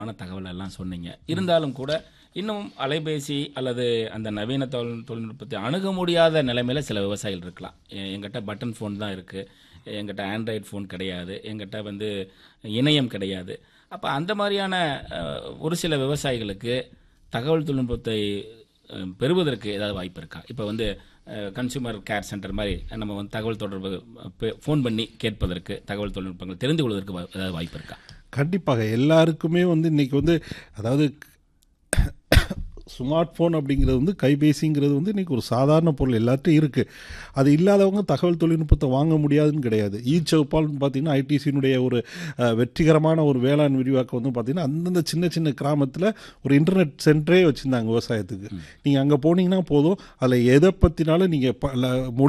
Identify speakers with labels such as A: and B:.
A: ஆன தகவல் எல்லாம் சொன்னீங்க இருந்தாலும் கூட இன்னும் அலைபேசி அல்லது அந்த நவீன தொழில் தொழில்நுட்பத்தை அணுக முடியாத நிலைமையில சில விவசாயிகள் இருக்கலாம் எ- எங்கிட்ட பட்டன் ஃபோன் தான் இருக்கு எங்கிட்ட ஆண்ட்ராய்டு ஃபோன் கிடையாது எங்கிட்ட வந்து இணையம் கிடையாது அப்போ அந்த மாதிரியான அஹ், ஒரு சில விவசாயிகளுக்கு தகவல் தொழில்நுட்பத்தை அஹ், பெறுவதற்கு ஏதாவது வாய்ப்பு இருக்கா இப்போ வந்து கன்சூமர் கேர் சென்டர் மாதிரி நம்ம வந்து தகவல் தொடர்பு ஃபோன் பண்ணி கேட்பதற்கு தகவல் தொழில்நுட்பங்கள் தெரிந்து கொள்வதற்கு வா- ஏதாவது வாய்ப்பு இருக்கா
B: கண்டிப்பாக எல்லாருக்குமே வந்து இன்னைக்கு வந்து அதாவது ஸ்மார்ட் ஃபோன் அப்படிங்கிறது வந்து கைபேசிங்கிறது வந்து இன்றைக்கி ஒரு சாதாரண பொருள் எல்லார்ட்டும் இருக்குது அது இல்லாதவங்க தகவல் தொழில்நுட்பத்தை வாங்க முடியாதுன்னு கிடையாது ஈ சவுப்பால்னு பார்த்தீங்கன்னா ஐடிசியினுடைய ஒரு அஹ், வெற்றிகரமான ஒரு வேளாண் விரிவாக்கம் வந்து பார்த்திங்கன்னா அந்தந்த சின்ன சின்ன கிராமத்தில் ஒரு இன்டர்நெட் சென்டரே வச்சுருந்தாங்க விவசாயத்துக்கு நீங்கள் அங்கே போனீங்கன்னா போதும் அதில் எதை பற்றினாலும் நீங்கள்